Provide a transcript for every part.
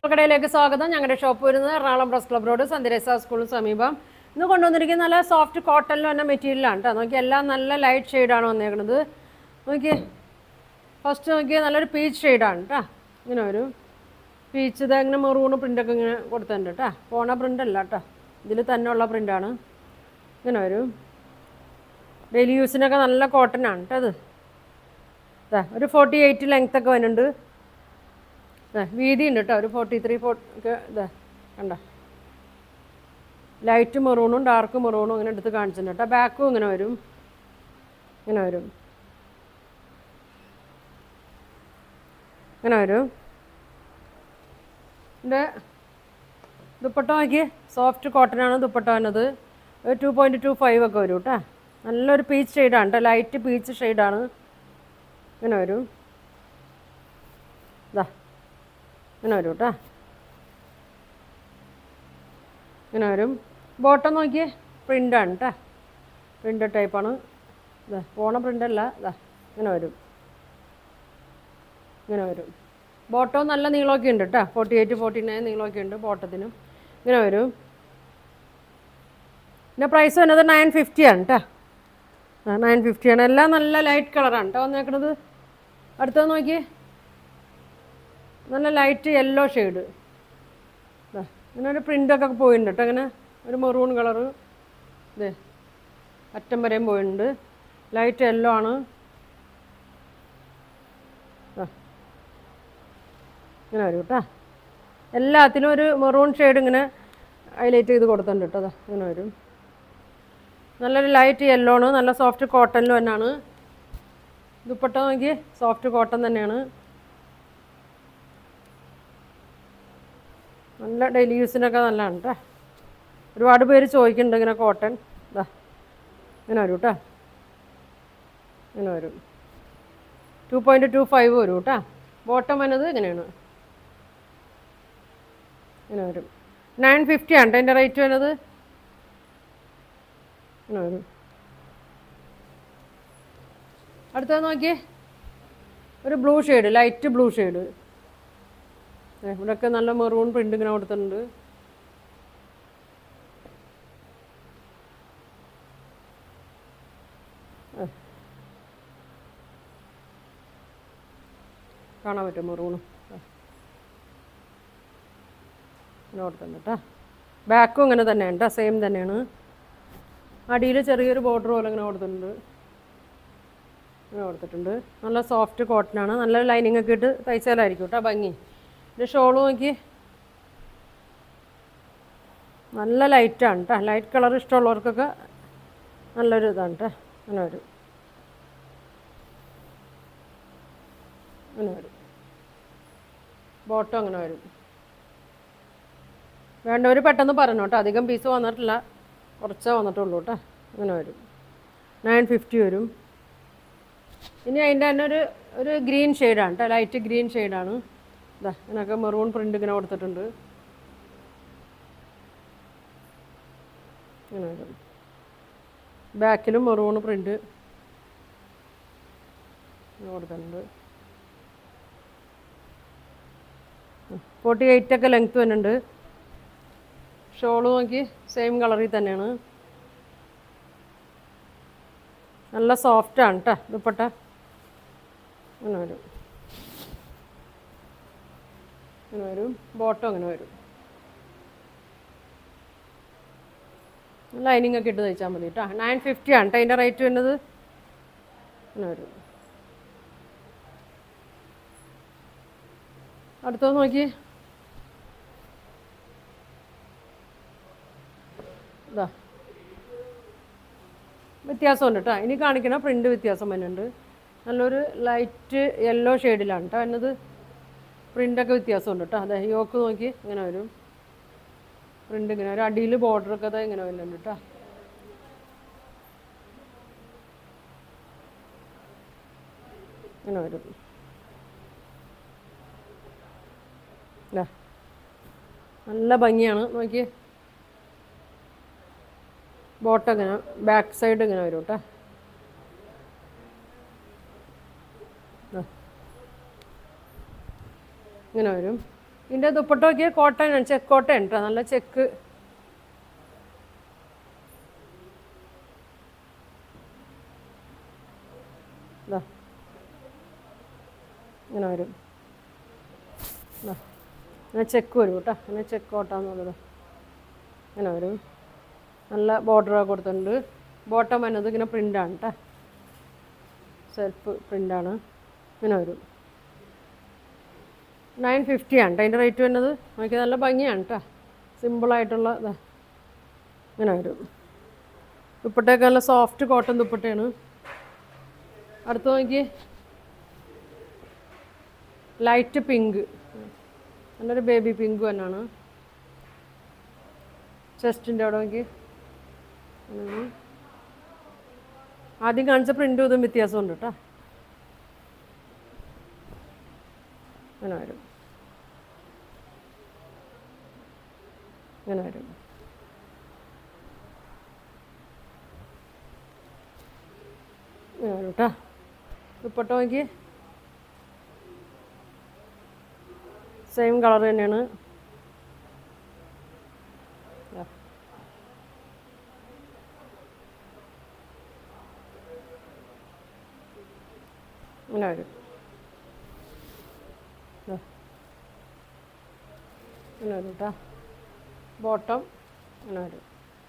കടയിലേക്ക് സ്വാഗതം ഞങ്ങളുടെ ഷോപ്പ് വരുന്നത് എറണാകുളം പ്രസ് ക്ലബ് റോഡ് സന്ധ്യരസ സ്കൂളിന് സമീപം ഇന്ന് കൊണ്ടുവന്നിരിക്കുന്ന നല്ല സോഫ്റ്റ് കോട്ടണിൽ തന്നെ മെറ്റീരിയലാണ് കേട്ടോ നോക്കി എല്ലാം നല്ല ലൈറ്റ് ഷെയ്ഡാണ് വന്നേക്കുന്നത് നോക്കി ഫസ്റ്റ് നോക്കിയാൽ നല്ലൊരു പീച്ച് ഷെയ്ഡാണ് കേട്ടോ ഇങ്ങനെ വരും പീച്ച് ഇത് ഇങ്ങനെ മെറൂണ് പ്രിൻ്റൊക്കെ ഇങ്ങനെ കൊടുത്തിട്ടുണ്ട് കേട്ടോ പോണ പ്രിൻ്റ് അല്ല കേട്ടോ ഇതിൽ തന്നെ ഉള്ള പ്രിൻ്റാണ് ഇങ്ങനെ വരും ഡെയിലി യൂസിനൊക്കെ നല്ല കോട്ടൺ ആണ് കേട്ടോ അത് ദാ ഒരു ഫോർട്ടി എയ്റ്റ് ലെങ്ത് ഒക്കെ വരുന്നുണ്ട് ദാ വീതി ഉണ്ട് കേട്ടോ ഒരു ഫോർട്ടി ത്രീ ഫോർട്ടി ഒക്കെ ഇതാ കണ്ട ലൈറ്റ് മെറൂണും ഡാർക്ക് മെറൂണും ഇങ്ങനെ എടുത്ത് കാണിച്ചിട്ടുണ്ട് കേട്ടോ ബാക്കും ഇങ്ങനെ വരും ഇങ്ങനെ വരും ഇങ്ങനെ വരും ഇതിൻ്റെ ദുപ്പട്ട നോക്കി സോഫ്റ്റ് കോട്ടൺ ആണ് ദുപ്പട്ട വന്നത് ഒരു ടു പോയിൻറ്റ് ടു ഫൈവ് ഒക്കെ വരും കേട്ടോ നല്ലൊരു പീച്ച് ഷെയ്ഡാണ് കേട്ടോ ലൈറ്റ് പീച്ച് ഷെയ്ഡാണ് ഇങ്ങനെ വരും ഇതാ ഇങ്ങനെ വരും കേട്ടോ ഇങ്ങനെ വരും ബോട്ടം നോക്കിയേ പ്രിൻ്റാണ് കേട്ടോ പ്രിൻ്റ് ടൈപ്പാണ് ഇതാ പോണ പ്രിൻ്റല്ല ഇതാ ഇങ്ങനെ വരും ഇങ്ങനെ വരും ബോട്ടവും നല്ല നീളമൊക്കെ ഉണ്ട് കേട്ടോ ഫോർട്ടി എയ്റ്റ് ഫോർട്ടി നയൻ നീളമൊക്കെ ഉണ്ട് ബോട്ടത്തിനും ഇങ്ങനെ വരും പിന്നെ പ്രൈസ് വരുന്നത് നയൻ ഫിഫ്റ്റി ആണ് കേട്ടോ ആ നയൻ ഫിഫ്റ്റി ആണ് എല്ലാം നല്ല ലൈറ്റ് കളറാണ് കേട്ടോ വന്നേക്കണത് അടുത്തത് നോക്കിയേ നല്ല ലൈറ്റ് യെല്ലോ ഷെയ്ഡ് ഇങ്ങനെ ഒരു പ്രിൻ്റൊക്കെ പോയിട്ടുണ്ട് കേട്ടോ അങ്ങനെ ഒരു മെറൂൺ കളറ് ഇതേ അറ്റം വരെയും പോയിട്ടുണ്ട് ലൈറ്റ് യെല്ലോ ആണ് ദാ. ഇങ്ങനെ വരും കേട്ടോ എല്ലാത്തിനും ഒരു മെറൂൺ ഷെയ്ഡ് ഇങ്ങനെ ഹൈലൈറ്റ് ചെയ്ത് കൊടുത്തിട്ടുണ്ട് കേട്ടോ അതാ ഇങ്ങനെ വരും നല്ലൊരു ലൈറ്റ് യെല്ലോ ആണ് നല്ല സോഫ്റ്റ് കോട്ടണിലും തന്നെയാണ് ദുപ്പട്ട നോക്കി സോഫ്റ്റ് കോട്ടൺ തന്നെയാണ് നല്ല ഡെയിലി യൂസിനൊക്കെ നല്ലതാണ് കേട്ടോ ഒരുപാട് പേര് ചോദിക്കുന്നുണ്ട് ഇങ്ങനെ കോട്ടൺ ഇതാ ഇങ്ങനെ വരും കേട്ടോ ഇങ്ങനെ വരും ടു പോയിൻറ്റ് ടു ഫൈവ് വരും കേട്ടോ ബോട്ടം വന്നത് ഇങ്ങനെയാണ് ഇങ്ങനെ വരും നയൻ ഫിഫ്റ്റി ആണ് കേട്ടോ എൻ്റെ റേറ്റ് വരുന്നത് ഇങ്ങനെ വരും അടുത്തത് നോക്കിയേ ഒരു blue shade light blue shade ഇവിടെയൊക്കെ നല്ല മെറൂൺ പ്രിൻ്റ് ഇങ്ങനെ കൊടുത്തിട്ടുണ്ട് ആ. കാണാൻ പറ്റും മെറൂണ് ഇങ്ങനെ കൊടുത്തിട്ടുണ്ട് കേട്ടോ ബാക്കും ഇങ്ങനെ തന്നെയാണ് കേട്ടോ സെയിം തന്നെയാണ് അടിയിൽ ചെറിയൊരു ബോർഡർ പോലെ ഇങ്ങനെ കൊടുത്തിട്ടുണ്ട് ഇങ്ങനെ കൊടുത്തിട്ടുണ്ട് നല്ല സോഫ്റ്റ് കോട്ടനാണ് നല്ല ലൈനിങ് ഒക്കെ ഇട്ട് തയ്ച്ചാലായിരിക്കും കേട്ടോ ഭംഗി ഇത് ഷോള് നോക്കി നല്ല ലൈറ്റാണ് കേട്ടോ ലൈറ്റ് കളർ ഇഷ്ടമുള്ളവർക്കൊക്കെ നല്ലൊരു ഇതാണ് കേട്ടോ അങ്ങനെ വരും അങ്ങനെ വരും ബോട്ടം അങ്ങനെ വരും വേണ്ടവർ പെട്ടെന്ന് പറഞ്ഞു കേട്ടോ അധികം പീസ് വന്നിട്ടില്ല കുറച്ചേ വന്നിട്ടുള്ളൂ കേട്ടോ അങ്ങനെ വരും നയൻ ഫിഫ്റ്റി വരും ഇനി അതിൻ്റെ തന്നെ ഒരു ഒരു ഗ്രീൻ ഷെയ്ഡാണ് കേട്ടോ ലൈറ്റ് ഗ്രീൻ ഷെയ്ഡാണ് ഇതാ ഇതിനൊക്കെ മെറൂൺ പ്രിൻ്റ് ഇങ്ങനെ കൊടുത്തിട്ടുണ്ട് ഇങ്ങനെ വരും ബാക്കിലും മെറൂൺ പ്രിൻ്റ് ഇങ്ങനെ കൊടുത്തിട്ടുണ്ട് ഫോർട്ടി എയ്റ്റ് ഒക്കെ ലെങ്ത്ത് വരുന്നുണ്ട് ഷോള് നോക്കി സെയിം കളറിൽ തന്നെയാണ് നല്ല സോഫ്റ്റാണ് കേട്ടോ ദുപ്പട്ട അങ്ങനെ വരും അങ്ങനെ വരും ബോട്ടം അങ്ങനെ വരും ലൈനിങ് ഒക്കെ ഇട്ട് തയ്ച്ചാൽ മതി കേട്ടോ നയൻ ഫിഫ്റ്റി ആണ് കേട്ടോ അതിൻ്റെ റേറ്റ് വരുന്നത് അങ്ങനെ വരും അടുത്തത് നോക്കി ഇതാ വ്യത്യാസമുണ്ട് കേട്ടോ ഇനി കാണിക്കണ പ്രിൻ്റ് വ്യത്യാസം വരുന്നുണ്ട് നല്ലൊരു ലൈറ്റ് യെല്ലോ ഷെയ്ഡിലാണ് കേട്ടോ വരുന്നത് പ്രിൻ്റൊക്കെ വ്യത്യാസമുണ്ട് കേട്ടോ അതെ യോക്ക് നോക്കി ഇങ്ങനെ വരും പ്രിൻ്റ് ഇങ്ങനെ ഒരു അടിയിൽ ബോർഡറൊക്കെ അതെ ഇങ്ങനെ വരുന്നുണ്ട് കേട്ടോ ഇങ്ങനെ വരും ഇതാ. നല്ല ഭംഗിയാണ് നോക്കിയേ ബോട്ടം ഇങ്ങനെ ബാക്ക് സൈഡ് ഇങ്ങനെ വരും കേട്ടോ ഇങ്ങനെ വരും ഇതിൻ്റെ ദുപ്പട്ട നോക്കിയ കോട്ടൺ ചെക്ക് കോട്ടൺ കേട്ടോ നല്ല ചെക്ക് ഇതാ ഇങ്ങനെ വരും ഇതാ ഇങ്ങനെ ചെക്ക് വരും കേട്ടോ ഇങ്ങനെ ചെക്ക് കോട്ടാന്നുള്ളത് ഇങ്ങനെ വരും നല്ല ബോർഡറൊക്കെ കൊടുത്തിട്ടുണ്ട് ബോട്ടം വന്നത് ഇങ്ങനെ പ്രിൻ്റാണ് കേട്ടോ സെൽഫ് പ്രിൻ്റാണ് ഇങ്ങനെ വരും നയൻ ഫിഫ്റ്റി ആണ് കേട്ടോ അതിൻ്റെ റേറ്റ് വരുന്നത് നോക്കി നല്ല ഭംഗിയാണ് കേട്ടോ സിമ്പിളായിട്ടുള്ള ഇതാ ഇങ്ങനെ വരും ദുപ്പട്ടയൊക്കെ നല്ല സോഫ്റ്റ് കോട്ടൺ ദുപ്പട്ടയാണ് അടുത്ത് നോക്കി ലൈറ്റ് പിങ്ക് നല്ലൊരു ബേബി പിങ്ക് തന്നെയാണ് ചെസ്റ്റിൻ്റെ അവിടെ നോക്കി അങ്ങനെ. ആദ്യം കാണിച്ച പ്രിൻറ്റും ഇതും വ്യത്യാസമുണ്ട് കേട്ടോ അങ്ങനെ വരും ഇങ്ങനെ വരും ഇങ്ങനെ വരും കേട്ടോ ദുപ്പട്ട നോക്കി സെയിം കളർ തന്നെയാണ് ദാ. ഇങ്ങനെ വരും ദാ. ഇങ്ങനെ വരും കേട്ടോ ബോട്ടം ഇങ്ങനെ വരും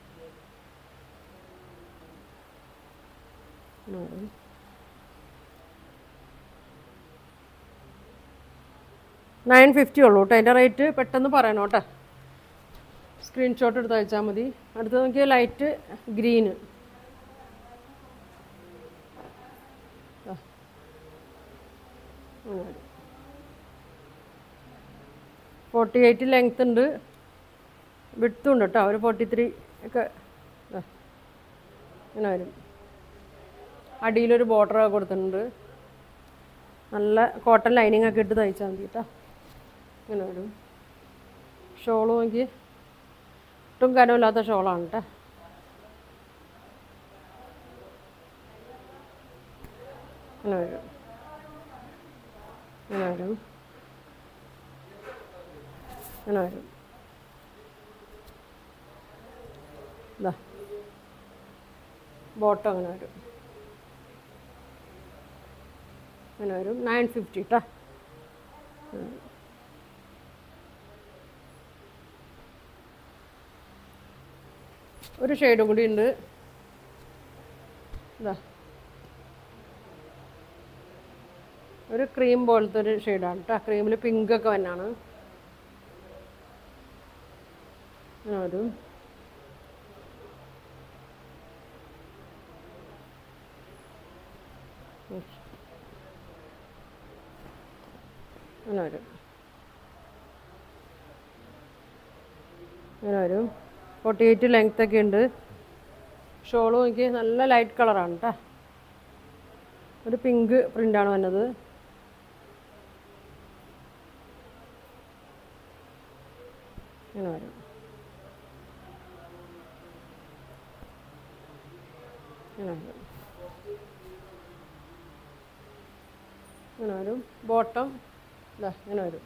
ഇങ്ങനെ വരും നയൻ ഫിഫ്റ്റി ഉള്ളൂ കേട്ടോ അതിൻ്റെ റേറ്റ് പെട്ടെന്ന് പറയണം കേട്ടോ സ്ക്രീൻഷോട്ട് എടുത്ത് അയച്ചാൽ മതി അടുത്ത് നോക്കിയാൽ light green forty eight length ഉണ്ട് വിട്ടും ഉണ്ട് കേട്ടോ ഒരു ഫോർട്ടി ത്രീ ഒക്കെ ദാ. ഇങ്ങനെ വരും അടിയിലൊരു ബോർഡറൊക്കെ കൊടുത്തിട്ടുണ്ട് നല്ല കോട്ടൺ ലൈനിങ് ഒക്കെ ഇട്ട് തയ്ച്ചാൽ മതി കേട്ടോ ഇങ്ങനെ വരും ഷോള് നോക്കി ഒട്ടും കനമില്ലാത്ത ഷോളാണ് കേട്ടോ ഇങ്ങനെ വരും ഇങ്ങനെ വരും ഇങ്ങനെ വരും ഇതാ ബോട്ടം അങ്ങനെ വരും അങ്ങനെ വരും നയൻ ഫിഫ്റ്റി കേട്ടോ ഒരു ഷെയ്ഡും കൂടി ഉണ്ട് ഇതാ ഒരു ക്രീം പോലത്തെ ഒരു ഷെയ്ഡാണ് കേട്ടോ ക്രീമിൽ പിങ്ക് ഒക്കെ വന്നാണ് അങ്ങനെ വരും ഉം. അങ്ങനെ വരും അങ്ങനെ വരും ഫോർട്ടി എയ്റ്റ് ലെങ്ത് ഒക്കെ ഉണ്ട് ഷോള് നോക്കി നല്ല ലൈറ്റ് കളറാണ് കേട്ടോ ഒരു പിങ്ക് പ്രിൻ്റാണ് വന്നത് ഇങ്ങനെ വരും ഇങ്ങനെ വരും ഇങ്ങനെ വരും ബോട്ടം ഇതാ ഇങ്ങനെ വരും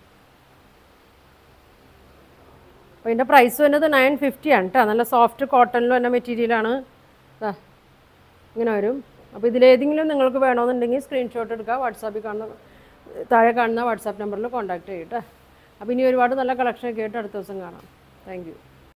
അപ്പോൾ ഇതിൻ്റെ പ്രൈസ് വരുന്നത് നയൻ ഫിഫ്റ്റി ആണ് കേട്ടോ നല്ല സോഫ്റ്റ് കോട്ടണിൽ തന്നെ മെറ്റീരിയലാണ് ഇതാ ഇങ്ങനെ വരും അപ്പോൾ ഇതിലേതെങ്കിലും നിങ്ങൾക്ക് വേണമെന്നുണ്ടെങ്കിൽ സ്ക്രീൻഷോട്ട് എടുക്കുക വാട്സാപ്പിൽ കാണുന്ന താഴെ കാണുന്ന വാട്സാപ്പ് നമ്പറിൽ കോൺടാക്ട് ചെയ്യും കേട്ടോ അപ്പോൾ ഇനി ഒരുപാട് നല്ല കളക്ഷനൊക്കെ ആയിട്ട് അടുത്ത ദിവസം കാണാം താങ്ക് യു